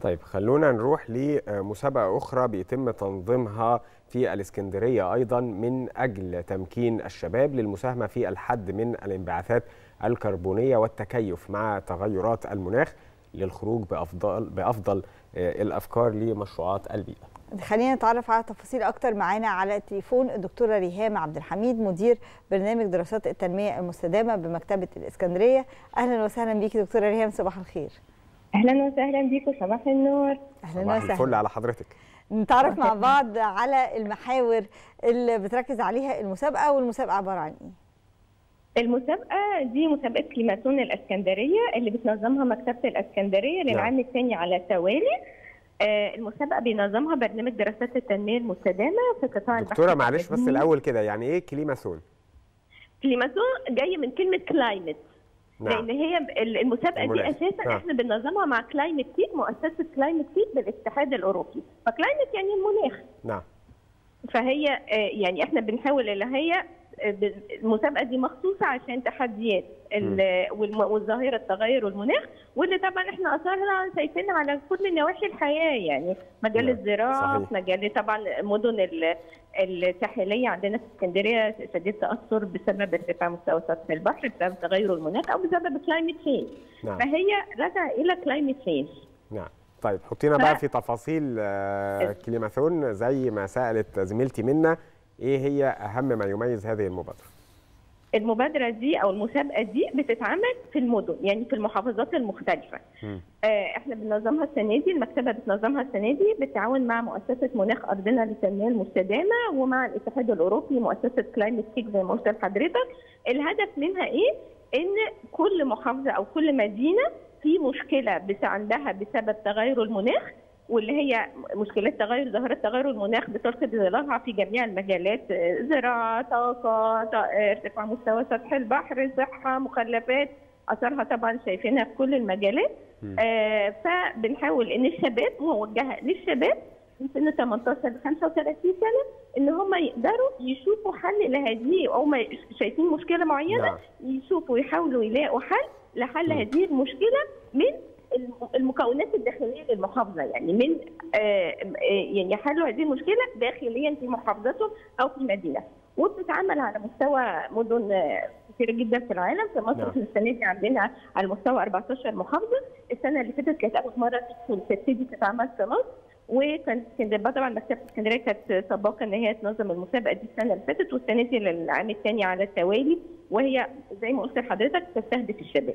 طيب خلونا نروح لمسابقة أخرى بيتم تنظيمها في الإسكندرية أيضا من أجل تمكين الشباب للمساهمة في الحد من الانبعاثات الكربونية والتكيف مع تغيرات المناخ للخروج بأفضل, بأفضل الأفكار لمشروعات البيئة خلينا نتعرف على تفاصيل اكتر معانا على التليفون الدكتوره ريهام عبد الحميد مدير برنامج دراسات التنميه المستدامه بمكتبه الاسكندريه اهلا وسهلا بيكي دكتوره ريهام صباح الخير اهلا وسهلا بيكم صباح النور اهلا صباح الفل وسهلا على حضرتك نتعرف مع بعض على المحاور اللي بتركز عليها المسابقه والمسابقه عباره عن ايه المسابقه دي مسابقه كليماتون الاسكندريه اللي بتنظمها مكتبه الاسكندريه للعام الثاني على التوالي آه، المسابقه بينظمها برنامج دراسات التنميه المستدامه في قطاع البحث دكتورة معلش بس والتدريب. الأول كده يعني إيه كليماثون؟ كليماتون جاي من كلمه كلايمت لان هي ال- المسابقه دي المناخ. اساسا نعم. احنا بننظمها مع كلايمت تيك مؤسسه كلايمت تيك بالاتحاد الاوروبي فكلايمت يعني المناخ نعم فهي آه، يعني احنا بنحاول اللي هي آه، ب- المسابقه دي مخصوصه عشان تحديات ال- والم- والظاهره التغير والمناخ واللي طبعا احنا اثارها شايفينها على كل نواحي الحياه يعني مجال نعم، الزراعه صحيح. مجال طبعا المدن ال- الساحليه عندنا في اسكندريه شديد تاثر بسبب ارتفاع مستوى سطح البحر بسبب تغير المناخ او بسبب كلايمت تشينج نعم فهي راجعه الى كلايمت تشينج نعم طيب حطينا ف- بقى في تفاصيل آه، كليماثون زي ما سألت زميلتي منا إيه هي أهم ما يميز هذه المبادرة؟ المبادره دي او المسابقه دي بتتعمل في المدن يعني في المحافظات المختلفه مم. آه، احنا بننظمها السنه دي المكتبه بتنظمها السنه دي بالتعاون مع مؤسسه مناخ ارضنا للتنميه المستدامه ومع الاتحاد الاوروبي مؤسسه كلايمت تيك زي ما قلت لحضرتك الهدف منها ايه؟ ان كل محافظه او كل مدينه في مشكله بس عندها بسبب تغير المناخ واللي هي مشكلات تغير ظاهرة تغير المناخ بتلقي ظلالها في جميع المجالات آه، زراعة طاقة ط- آه، ارتفاع مستوى سطح البحر صحة مخلفات أثرها طبعا شايفينها في كل المجالات مم. آه، فبنحاول ان الشباب موجهه للشباب من سن 18 ل 35 سنه ان هم يقدروا يشوفوا حل لهذه او هم شايفين مشكله معينه نعم. يشوفوا يحاولوا يلاقوا حل لحل مم. هذه المشكله من الم- المكونات الداخليه للمحافظه يعني من آه، آه، يعني يحلوا هذه المشكله داخليا في محافظتهم او في مدينه وبتتعمل على مستوى مدن آه، كتير جدا في العالم في مصر نعم. في السنه دي عندنا على مستوى 14 محافظه السنه اللي فاتت كانت اول مره تدخل تبتدي تتعمل في مصر وكان اسكندريه طبعا مكتبه اسكندريه كانت سباقه ان هي تنظم المسابقه دي السنه اللي فاتت والسنه دي للعام الثاني على التوالي وهي زي ما قلت لحضرتك تستهدف الشباب.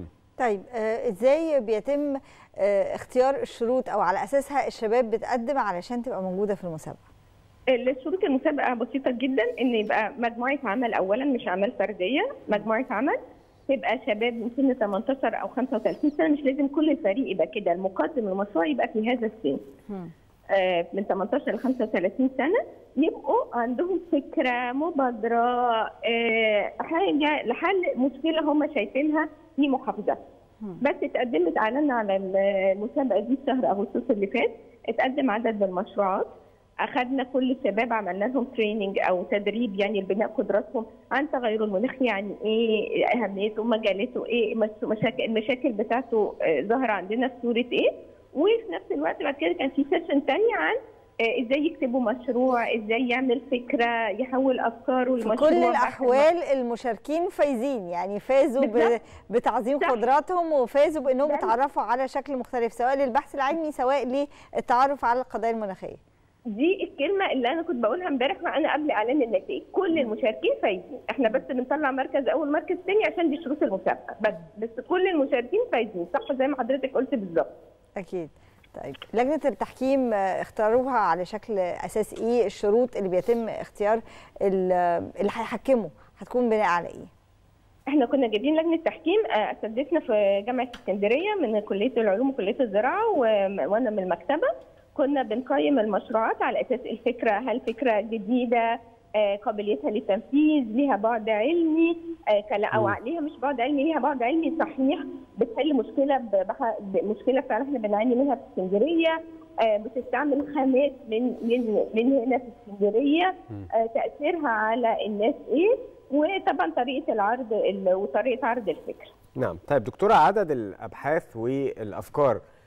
طيب آه، ازاي بيتم آه، اختيار الشروط او على اساسها الشباب بتقدم علشان تبقى موجوده في المسابقه الشروط المسابقه بسيطه جدا ان يبقى مجموعه عمل اولا مش اعمال فرديه مجموعه عمل تبقى شباب من سن 18 او 35 سنه مش لازم كل الفريق يبقى كده المقدم المشروع يبقى في هذا السن مم. آه، من 18 ل 35 سنه يبقوا عندهم فكره مبادره آه، حاجه لحل مشكله هم شايفينها في محافظه مم. بس اتقدمت اعلنا على المسابقه دي في شهر اغسطس اللي فات اتقدم عدد من المشروعات اخذنا كل الشباب عملنا لهم تريننج او تدريب يعني لبناء قدراتهم عن تغير المناخ يعني ايه اهميته مجالاته ايه مش- مشاكل المشاكل بتاعته آه، ظاهره عندنا في صوره ايه وفي نفس الوقت بعد كده كان في سيشن تاني عن آه، ازاي يكتبوا مشروع ازاي يعمل فكره يحول افكاره في لمشروع كل بعد الاحوال المشاركين فايزين يعني فازوا ب- بالظبط. بتعظيم صح. قدراتهم وفازوا بانهم ده- يتعرفوا على شكل مختلف سواء للبحث العلمي سواء للتعرف على القضايا المناخيه دي الكلمه اللي انا كنت بقولها امبارح وانا قبل اعلان النتائج كل المشاركين فايزين احنا بس بنطلع مركز اول مركز ثاني عشان دي شروط المسابقه بس بس كل المشاركين فايزين صح زي ما حضرتك قلت بالظبط اكيد طيب لجنه التحكيم آه، اختاروها على شكل اساس ايه الشروط اللي بيتم اختيار ال- اللي هيحكموا هتكون بناء على ايه احنا كنا جايبين لجنه تحكيم آه، اساتذتنا في جامعه اسكندريه من كليه العلوم وكليه الزراعه و- وانا من المكتبه كنا بنقيم المشروعات على اساس الفكره هل فكره جديده آه، قابليتها للتنفيذ ليها بعد علمي آه، كلا- او مم. ليها مش بعد علمي ليها بعد علمي صحيح بتحل مشكله ب- بح- ب- مشكله فعلا احنا بنعاني منها في اسكندريه آه، بتستعمل خامات من من من هنا في اسكندريه آه، تاثيرها على الناس ايه وطبعا طريقه العرض ال- وطريقه عرض الفكره نعم طيب دكتورة عدد الأبحاث والأفكار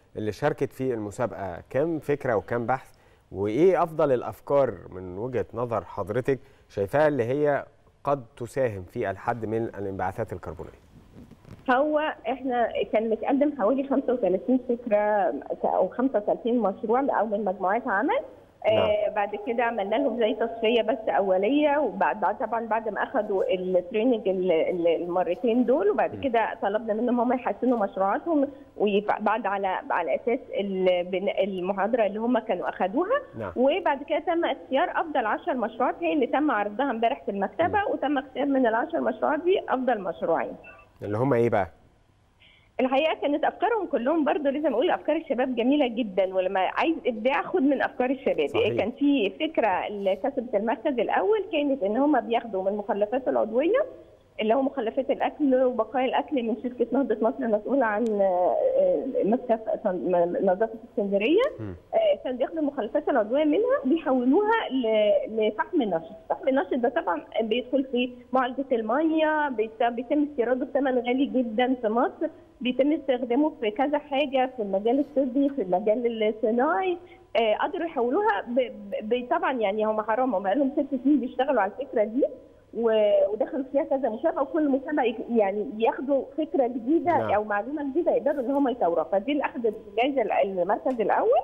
اللي شاركت في المسابقه كم فكره وكم بحث وايه افضل الافكار من وجهه نظر حضرتك شايفاها اللي هي قد تساهم في الحد من الانبعاثات الكربونيه هو احنا كان متقدم حوالي 35 فكره او 35 مشروع او من مجموعات عمل آه بعد كده عملنا لهم زي تصفيه بس اوليه وبعد طبعا بعد ما اخذوا التريننج المرتين دول وبعد كده طلبنا منهم هم يحسنوا مشروعاتهم وبعد على على اساس المحاضره اللي هم كانوا اخذوها نعم. وبعد كده تم اختيار افضل 10 مشروعات هي اللي تم عرضها امبارح في المكتبه وتم اختيار من ال 10 مشروعات دي افضل مشروعين اللي هم ايه بقى؟ الحقيقه كانت افكارهم كلهم برضه لازم اقول افكار الشباب جميله جدا ولما عايز ابداع خد من افكار الشباب صحيح. كان في فكره اللي كسبت المركز الاول كانت ان هم بياخدوا من المخلفات العضويه اللي هو مخلفات الاكل وبقايا الاكل من شركه نهضه مصر المسؤوله عن مكتب نظافه اسكندريه كان بياخدوا المخلفات العضويه منها وبيحولوها لفحم نشط، فحم النشط ده طبعا بيدخل في معالجه الميه بيتم استيراده بثمن غالي جدا في مصر بيتم استخدامه في كذا حاجه في المجال الطبي في المجال الصناعي قدروا يحولوها طبعا يعني هم حرام هم بقالهم ست سنين بيشتغلوا على الفكره دي ودخلوا فيها كذا مسابقه وكل مسابقه يعني ياخدوا فكره جديده نعم. او معلومه جديده يقدروا ان هم يطوروها فدي اللي اخذت الجائزه المركز الاول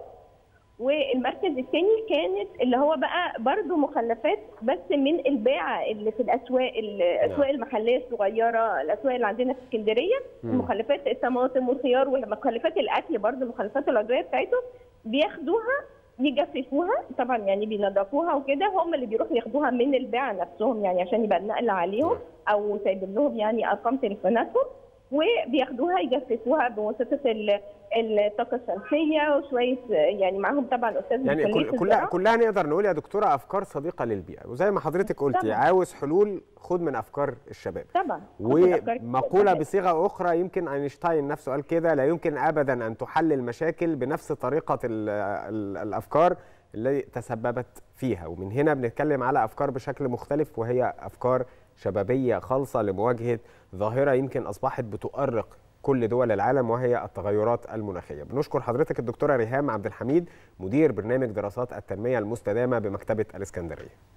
والمركز الثاني كانت اللي هو بقى برضه مخلفات بس من الباعه اللي في الاسواق الاسواق المحليه الصغيره الاسواق اللي عندنا في اسكندريه مخلفات الطماطم والخيار ومخلفات الاكل برضه المخلفات العضويه بتاعتهم بياخدوها يجففوها طبعا يعني بينضفوها وكده هم اللي بيروحوا ياخدوها من الباعه نفسهم يعني عشان يبقى النقل عليهم او سايبين لهم يعني ارقام تليفوناتهم وبياخدوها يجففوها بواسطه الطاقه الشمسيه وشويه يعني معاهم طبعا استاذ يعني كل كلها كلها نقدر نقول يا دكتوره افكار صديقه للبيئه وزي ما حضرتك قلتي طبعا. عاوز حلول خد من افكار الشباب طبعا ومقوله بصيغه اخرى يمكن اينشتاين نفسه قال كده لا يمكن ابدا ان تحل المشاكل بنفس طريقه ال ال الافكار اللي تسببت فيها ومن هنا بنتكلم على افكار بشكل مختلف وهي افكار شبابيه خالصه لمواجهه ظاهره يمكن اصبحت بتؤرق كل دول العالم وهي التغيرات المناخيه. بنشكر حضرتك الدكتوره ريهام عبد الحميد مدير برنامج دراسات التنميه المستدامه بمكتبه الاسكندريه.